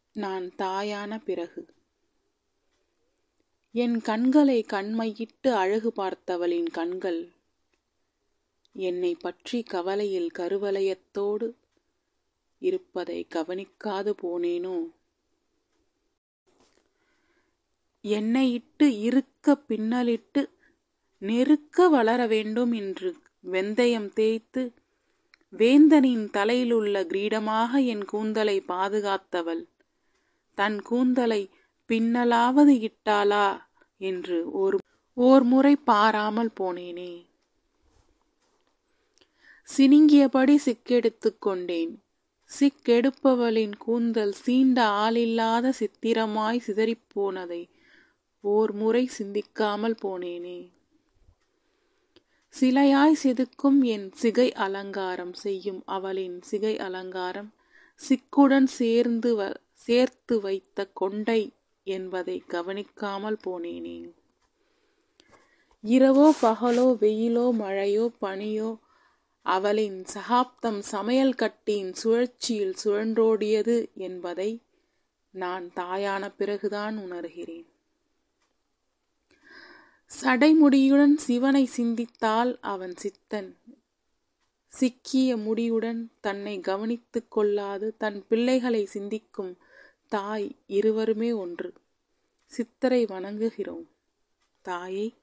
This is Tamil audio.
நான் தாயான பிறகு என் கண்களை கண்மையிட்டு அழகு பார்த்தவளின் கண்கள் என்னை பற்றி கவலையில் கருவலயத்தோடு இருப்பதை கவனிக்காது போனேனோ என்னை இட்டு இருக்க பின்னலிட்டு நெருக்க வளர வேண்டும் என்று வெந்தயம் தேய்த்து வேந்தனின் தலையிலுள்ள கிரீடமாக என் கூந்தலை பாதுகாத்தவள் தன் கூந்தலை பின்னலாவது இட்டாளா என்று ஒரு ஓர் முறை பாராமல் போனேனே சினிங்கியபடி சிக்கெடுத்துக் கொண்டேன் சிக்கெடுப்பவளின் கூந்தல் சீண்ட ஆளில்லாத சித்திரமாய் சிதறிப்போனதை ஓர் முறை சிந்திக்காமல் போனேனே சிலையாய் செதுக்கும் என் சிகை அலங்காரம் செய்யும் அவளின் சிகை அலங்காரம் சிக்குடன் சேர்ந்து வ சேர்த்து வைத்த கொண்டை என்பதை கவனிக்காமல் போனேனே இரவோ பகலோ வெயிலோ மழையோ பனியோ அவளின் சகாப்தம் சமையல் கட்டியின் சுழற்சியில் சுழன்றோடியது என்பதை நான் தாயான பிறகுதான் உணர்கிறேன் சடைமுடியுடன் சிவனை சிந்தித்தால் அவன் சித்தன் சிக்கிய முடியுடன் தன்னை கவனித்துக் கொள்ளாது தன் பிள்ளைகளை சிந்திக்கும் தாய் இருவருமே ஒன்று சித்தரை வணங்குகிறோம் தாயே